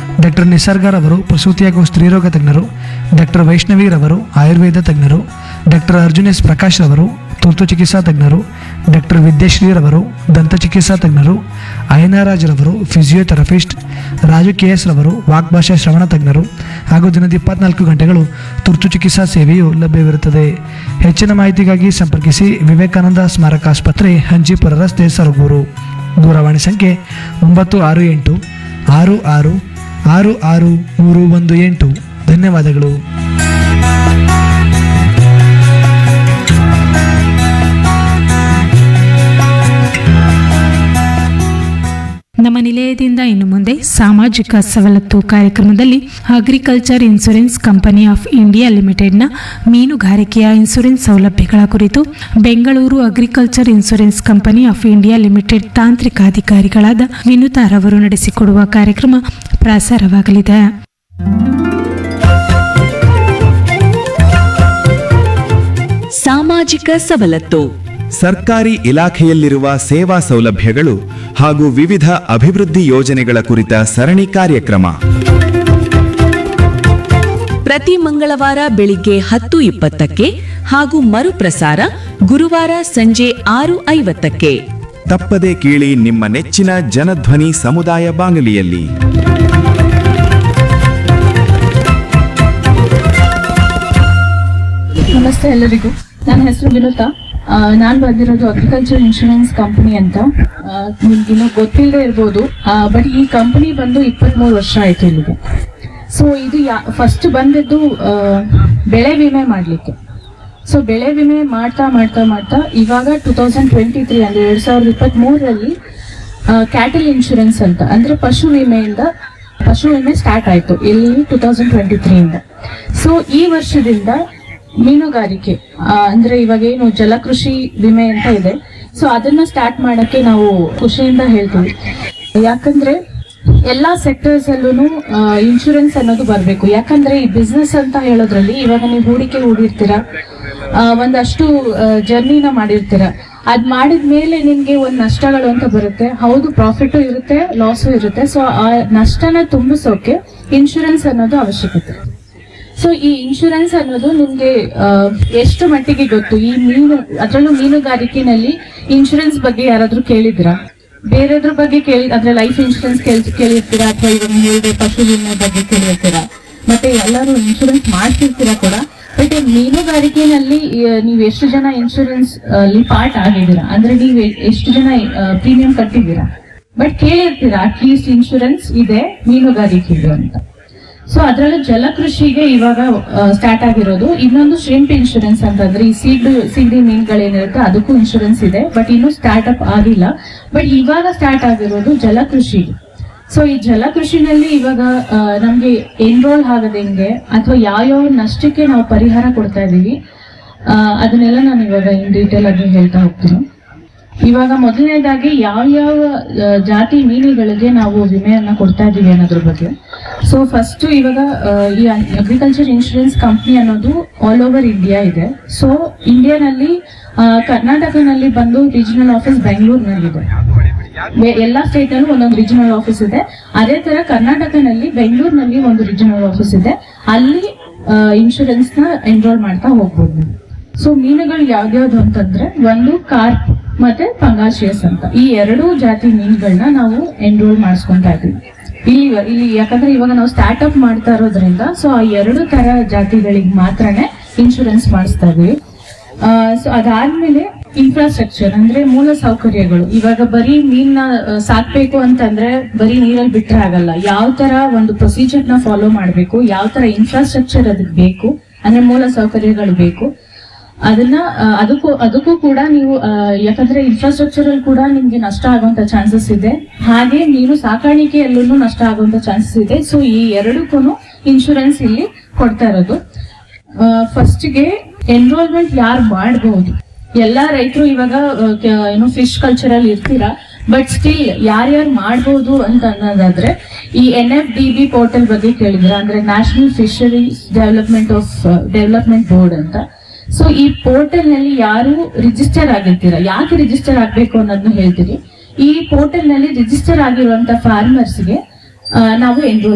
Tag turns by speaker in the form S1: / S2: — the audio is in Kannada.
S1: ಡಾಕ್ಟರ್ ನಿಸರ್ಗರವರು ಪ್ರಸೂತಿ ಹಾಗೂ ಸ್ತ್ರೀರೋಗ ತಜ್ಞರು ಡಾಕ್ಟರ್ ವೈಷ್ಣವಿರವರು ಆಯುರ್ವೇದ ತಜ್ಞರು ಡಾಕ್ಟರ್ ಅರ್ಜುನ್ ಎಸ್ ಪ್ರಕಾಶ್ ರವರು ತುರ್ತು ಚಿಕಿತ್ಸಾ ತಜ್ಞರು ಡಾಕ್ಟರ್ ವಿದ್ಯಶ್ರೀರವರು ದಂತ ಚಿಕಿತ್ಸಾ ತಜ್ಞರು ಅಯ್ಯನಾರಾಜ್ರವರು ಫಿಸಿಯೋಥೆರಪಿಸ್ಟ್ ರಾಜು ಕೆ ಎಸ್ ರವರು ವಾಗ್ಭಾಷಾ ಶ್ರವಣ ತಜ್ಞರು ಹಾಗೂ ದಿನದ ಇಪ್ಪತ್ನಾಲ್ಕು ಗಂಟೆಗಳು ತುರ್ತು ಚಿಕಿತ್ಸಾ ಸೇವೆಯು ಲಭ್ಯವಿರುತ್ತದೆ ಹೆಚ್ಚಿನ ಮಾಹಿತಿಗಾಗಿ ಸಂಪರ್ಕಿಸಿ ವಿವೇಕಾನಂದ ಸ್ಮಾರಕ ಆಸ್ಪತ್ರೆ ಹಂಜಿಪುರ ರಸ್ತೆ ಸರಗೂರು ದೂರವಾಣಿ ಸಂಖ್ಯೆ ಒಂಬತ್ತು ಆರು ಎಂಟು ಆರು ಆರು ಆರು ಆರು ಮೂರು ಒಂದು ಎಂಟು ಧನ್ಯವಾದಗಳು
S2: ನಮ್ಮ ನಿಲಯದಿಂದ ಇನ್ನು ಮುಂದೆ ಸಾಮಾಜಿಕ ಸವಲತ್ತು ಕಾರ್ಯಕ್ರಮದಲ್ಲಿ agriculture insurance company of India ಲಿಮಿಟೆಡ್ನ ಮೀನುಗಾರಿಕೆಯ ಇನ್ಸೂರೆನ್ಸ್ ಸೌಲಭ್ಯಗಳ ಕುರಿತು Bengaluru agriculture insurance company of India limited ತಾಂತ್ರಿಕ ಅಧಿಕಾರಿಗಳಾದ ವಿನುತಾರವರು ನಡೆಸಿಕೊಡುವ ಕಾರ್ಯಕ್ರಮ ಪ್ರಸಾರವಾಗಲಿದೆ
S3: ಸಾಮಾಜಿಕ ಸವಲತ್ತು
S4: ಸರ್ಕಾರಿ ಇಲಾಖೆಯಲ್ಲಿರುವ ಸೇವಾ ಸೌಲಭ್ಯಗಳು ಹಾಗೂ ವಿವಿಧ ಅಭಿವೃದ್ಧಿ ಯೋಜನೆಗಳ ಕುರಿತ ಸರಣಿ ಕಾರ್ಯಕ್ರಮ
S3: ಪ್ರತಿ ಮಂಗಳವಾರ ಬೆಳಿಗ್ಗೆ ಹತ್ತು ಇಪ್ಪತ್ತಕ್ಕೆ ಹಾಗೂ ಮರುಪ್ರಸಾರ ಗುರುವಾರ ಸಂಜೆ ಆರು ಐವತ್ತಕ್ಕೆ
S4: ತಪ್ಪದೆ ಕೇಳಿ ನಿಮ್ಮ ನೆಚ್ಚಿನ ಜನಧ್ವನಿ ಸಮುದಾಯ ಬಾನುಲಿಯಲ್ಲಿ
S5: ನಮಸ್ತೆ ಎಲ್ಲರಿಗೂ ನನ್ನ ಹೆಸರು ವಿನುತಾ ನಾನು ಬಂದಿರೋದು ಅಗ್ರಿಕಲ್ಚರ್ ಇನ್ಶೂರೆನ್ಸ್ ಕಂಪನಿ ಅಂತ ನಿಮ್ಗೆ ಇನ್ನೂ ಗೊತ್ತಿಲ್ಲದೆ ಇರ್ಬೋದು ಬಟ್ ಈ ಕಂಪನಿ ಬಂದು ಇಪ್ಪತ್ಮೂರು ವರ್ಷ ಆಯ್ತು ಇಲ್ಲಿಗೆ ಸೊ ಇದು ಯಾ ಫಸ್ಟ್ ಬಂದಿದ್ದು ಆ, ಬೆಳೆ ವಿಮೆ ಮಾಡಲಿಕ್ಕೆ ಸೊ ಬೆಳೆ ವಿಮೆ ಮಾಡ್ತಾ ಮಾಡ್ತಾ ಮಾಡ್ತಾ ಇವಾಗ ಟೂ ತೌಸಂಡ್ ಟ್ವೆಂಟಿ ತ್ರೀ ಅಂದ್ರೆ ಎರಡ್ ಸಾವಿರದ ಇಪ್ಪತ್ತ್ ಮೂರರಲ್ಲಿ ಕ್ಯಾಟಲ್ ಇನ್ಶೂರೆನ್ಸ್ ಅಂತ ಅಂದ್ರೆ ಪಶು ವಿಮೆಯಿಂದ ಪಶು ವಿಮೆ ಸ್ಟಾರ್ಟ್ ಆಯ್ತು ಇಲ್ಲಿ ಟೂ ತೌಸಂಡ್ ಟ್ವೆಂಟಿ ತ್ರೀಯಿಂದ ಸೊ ಈ ವರ್ಷದಿಂದ ಮೀನುಗಾರಿಕೆ ಆ, ಅಂದ್ರೆ ಇವಾಗ ಏನು ಜಲಕೃಷಿ ವಿಮೆ ಅಂತ ಇದೆ ಸೊ ಅದನ್ನ ಸ್ಟಾರ್ಟ್ ಮಾಡಕ್ಕೆ ನಾವು ಖುಷಿಯಿಂದ ಹೇಳ್ತೀವಿ ಯಾಕಂದ್ರೆ ಎಲ್ಲಾ ಸೆಕ್ಟರ್ಸ್ ಅಲ್ಲೂ ಇನ್ಶೂರೆನ್ಸ್ ಅನ್ನೋದು ಬರಬೇಕು ಯಾಕಂದ್ರೆ ಈ ಬಿಸ್ನೆಸ್ ಅಂತ ಹೇಳೋದ್ರಲ್ಲಿ ಇವಾಗ ನೀವು ಹೂಡಿಕೆ ಹೂಡಿರ್ತೀರಾ ಆ, ಒಂದಷ್ಟು ಜರ್ನಿನ ಮಾಡಿರ್ತೀರಾ ಅದ್ ಮಾಡಿದ ಮೇಲೆ ನಿಮ್ಗೆ ಒಂದ್ ನಷ್ಟಗಳು ಅಂತ ಬರುತ್ತೆ ಹೌದು ಪ್ರಾಫಿಟ್ ಇರುತ್ತೆ ಲಾಸು ಇರುತ್ತೆ ಸೊ ಆ ನಷ್ಟನ ತುಂಬಿಸೋಕೆ ಇನ್ಶೂರೆನ್ಸ್ ಅನ್ನೋದು ಅವಶ್ಯಕತೆ ಸೊ ಈ ಇನ್ಶೂರೆನ್ಸ್ ಅನ್ನೋದು ನಿಮ್ಗೆ ಆ, ಎಷ್ಟು ಮಟ್ಟಿಗೆ ಗೊತ್ತು ಈ ಮೀನು ಅದರಲ್ಲೂ ಮೀನುಗಾರಿಕೆನಲ್ಲಿ ಇನ್ಶೂರೆನ್ಸ್ ಬಗ್ಗೆ ಯಾರಾದ್ರೂ ಕೇಳಿದ್ರಾ ಬೇರೆದ್ರ ಬಗ್ಗೆ ಕೇಳಿ ಅಂದ್ರೆ ಲೈಫ್ ಇನ್ಶೂರೆನ್ಸ್ ಕೇಳಿರ್ತೀರಾ ಅಥವಾ ಇವಾಗ ನೀವು ಹೇಳಿದ್ರೆ ಪಶು ವಿಮೆ ಬಗ್ಗೆ ಕೇಳಿರ್ತೀರಾ ಮತ್ತೆ ಎಲ್ಲರೂ ಇನ್ಶೂರೆನ್ಸ್ ಮಾಡ್ತಿರ್ತೀರಾ ಕೂಡ ಬಟ್ ಮೀನುಗಾರಿಕೆನಲ್ಲಿ ಆ, ನೀವು ಎಷ್ಟು ಜನ ಇನ್ಶೂರೆನ್ಸ್ ಅಲ್ಲಿ ಪಾರ್ಟ್ ಆಗಿದ್ದೀರಾ ಅಂದ್ರೆ ನೀವು ಎಷ್ಟು ಜನ ಪ್ರೀಮಿಯಂ ಕಟ್ಟಿದ್ದೀರಾ ಬಟ್ ಕೇಳಿರ್ತೀರಾ ಅಟ್ಲೀಸ್ಟ್ ಇನ್ಶೂರೆನ್ಸ್ ಇದೆ ಮೀನುಗಾರಿಕೆಗೆ ಅಂತ ಸೊ ಅದರಲ್ಲೂ ಜಲಕೃಷಿಗೆ ಇವಾಗ ಸ್ಟಾರ್ಟ್ ಆಗಿರೋದು ಇನ್ನೊಂದು ಶ್ರಿಂಪ್ ಇನ್ಶೂರೆನ್ಸ್ ಅಂತಂದ್ರೆ ಈ ಸೀಡ್ ಸಿಗಡಿ ಮೀನುಗಳೇನಿರುತ್ತೆ ಅದಕ್ಕೂ ಇನ್ಶೂರೆನ್ಸ್ ಇದೆ ಬಟ್ ಇನ್ನೂ ಸ್ಟಾರ್ಟ್ ಅಪ್ ಆಗಿಲ್ಲ ಬಟ್ ಇವಾಗ ಸ್ಟಾರ್ಟ್ ಆಗಿರೋದು ಜಲಕೃಷಿ ಸೊ ಈ ಜಲಕೃಷಿನಲ್ಲಿ ಇವಾಗ ಆ, ನಮ್ಗೆ ಎನ್ರೋಲ್ ಆಗೋದು ಹೆಂಗೆ ಅಥವಾ ಯಾವ್ಯಾವ ನಷ್ಟಕ್ಕೆ ನಾವು ಪರಿಹಾರ ಕೊಡ್ತಾ ಇದೀವಿ ಆ, ಅದನ್ನೆಲ್ಲ ನಾನು ಇವಾಗ ಇನ್ ಡೀಟೇಲ್ ಆಗಿ ಹೇಳ್ತಾ ಹೋಗ್ತೀನಿ ಇವಾಗ ಮೊದಲನೇದಾಗಿ ಯಾವ್ಯಾವ ಆ, ಜಾತಿ ಮೀನುಗಳಿಗೆ ನಾವು ವಿಮೆಯನ್ನ ಕೊಡ್ತಾ ಇದೀವಿ ಅನ್ನೋದ್ರ ಬಗ್ಗೆ ಸೊ ಫಸ್ಟ್ ಇವಾಗ ಆ, ಈ ಅಗ್ರಿಕಲ್ಚರ್ ಇನ್ಶೂರೆನ್ಸ್ ಕಂಪ್ನಿ ಅನ್ನೋದು ಆಲ್ ಓವರ್ ಇಂಡಿಯಾ ಇದೆ ಸೊ ಇಂಡಿಯಾನಲ್ಲಿ ಆ, ಕರ್ನಾಟಕನಲ್ಲಿ ಬಂದು ರೀಜನಲ್ ಆಫೀಸ್ ಬೆಂಗಳೂರಿನಲ್ಲಿದೆ ಬೆ- ಎಲ್ಲಾ ಸ್ಟೇಟ್ ಅಲ್ಲೂ ಒಂದೊಂದು ರೀಜನಲ್ ಆಫೀಸ್ ಇದೆ ಅದೇ ತರ ಕರ್ನಾಟಕನಲ್ಲಿ ಬೆಂಗಳೂರಿನಲ್ಲಿ ಒಂದು ರೀಜನಲ್ ಆಫೀಸ್ ಇದೆ ಅಲ್ಲಿ ಇನ್ಶೂರೆನ್ಸ್ ನ ಎನ್ರೋಲ್ ಮಾಡ್ತಾ ಹೋಗ್ಬೋದು ನೀವು. ಸೊ ಮೀನುಗಳು ಯಾವ್ದ್ಯಾವ್ದು ಅಂತಂದ್ರೆ ಒಂದು ಕಾರ್ಪ್ ಮತ್ತೆ ಪಂಗಾಶಿಯಸ್ ಅಂತ ಈ ಎರಡೂ ಜಾತಿ ಮೀನುಗಳನ್ನ ನಾವು ಎನ್ರೋಲ್ ಮಾಡಿಸ್ಕೊಂತಾ ಇದೀವಿ ಇಲ್ಲಿ ಇಲ್ಲಿ ಯಾಕಂದ್ರೆ ಇವಾಗ ನಾವು ಸ್ಟಾರ್ಟ್ ಅಪ್ ಮಾಡ್ತಾ ಇರೋದ್ರಿಂದ ಸೊ ಆ ಎರಡು ತರ ಜಾತಿಗಳಿಗೆ ಮಾತ್ರನೇ ಇನ್ಶೂರೆನ್ಸ್ ಮಾಡಿಸ್ತಾ ಇದೀವಿ ಸೊ ಅದಾದ್ಮೇಲೆ ಇನ್ಫ್ರಾಸ್ಟ್ರಕ್ಚರ್ ಅಂದ್ರೆ ಮೂಲ ಸೌಕರ್ಯಗಳು ಇವಾಗ ಬರೀ ಮೀನ್ನ ಆ, ಸಾಕ್ಬೇಕು ಅಂತಂದ್ರೆ ಬರೀ ನೀರಲ್ಲಿ ಬಿಟ್ರೆ ಆಗಲ್ಲ ಯಾವ ತರ ಒಂದು ಪ್ರೊಸೀಜರ್ ನ ಫಾಲೋ ಮಾಡ್ಬೇಕು ಯಾವ ತರ ಇನ್ಫ್ರಾಸ್ಟ್ರಕ್ಚರ್ ಅದಕ್ಕೆ ಬೇಕು ಅಂದ್ರೆ ಮೂಲ ಸೌಕರ್ಯಗಳು ಬೇಕು ಅದನ್ನ ಆ, ಅದಕ್ಕೂ ಅದಕ್ಕೂ ಕೂಡ ನೀವು ಆ, ಯಾಕಂದ್ರೆ ಇನ್ಫ್ರಾಸ್ಟ್ರಕ್ಚರ್ ಅಲ್ಲಿ ಕೂಡ ನಿಮ್ಗೆ ನಷ್ಟ ಆಗುವಂತ ಚಾನ್ಸಸ್ ಇದೆ ಹಾಗೆ ನೀರು ಸಾಕಾಣಿಕೆಯಲ್ಲೂ ನಷ್ಟ ಆಗುವಂತ ಚಾನ್ಸಸ್ ಇದೆ ಸೊ ಈ ಎರಡಕ್ಕೂ ಇನ್ಶೂರೆನ್ಸ್ ಇಲ್ಲಿ ಕೊಡ್ತಾ ಇರೋದು ಫಸ್ಟ್ಗೆ ಎನ್ರೋಲ್ಮೆಂಟ್ ಯಾರು ಮಾಡಬಹುದು ಎಲ್ಲಾ ರೈತರು ಇವಾಗ ಆ, ಕ- ಏನು ಫಿಶ್ ಕಲ್ಚರ್ ಅಲ್ಲಿ ಇರ್ತೀರಾ ಬಟ್ ಸ್ಟಿಲ್ ಯಾರ್ಯಾರು ಮಾಡಬಹುದು ಅಂತ ಅನ್ನೋದಾದ್ರೆ ಈ N F D B portal ಬಗ್ಗೆ ಕೇಳಿದ್ರ ಅಂದ್ರೆ national fisheries development of development board ಅಂತ ಸೊ ಈ ಪೋರ್ಟಲ್ ನಲ್ಲಿ ಯಾರು ರಿಜಿಸ್ಟರ್ ಆಗಿರ್ತೀರಾ ಯಾಕೆ ರಿಜಿಸ್ಟರ್ ಆಗ್ಬೇಕು ಅನ್ನೋದನ್ನ ಹೇಳ್ತೀರಿ ಈ ಪೋರ್ಟಲ್ ನಲ್ಲಿ ರಿಜಿಸ್ಟರ್ ಆಗಿರುವಂತ ಫಾರ್ಮರ್ಸ್ಗೆ ನಾವು ಎನ್ರೋಲ್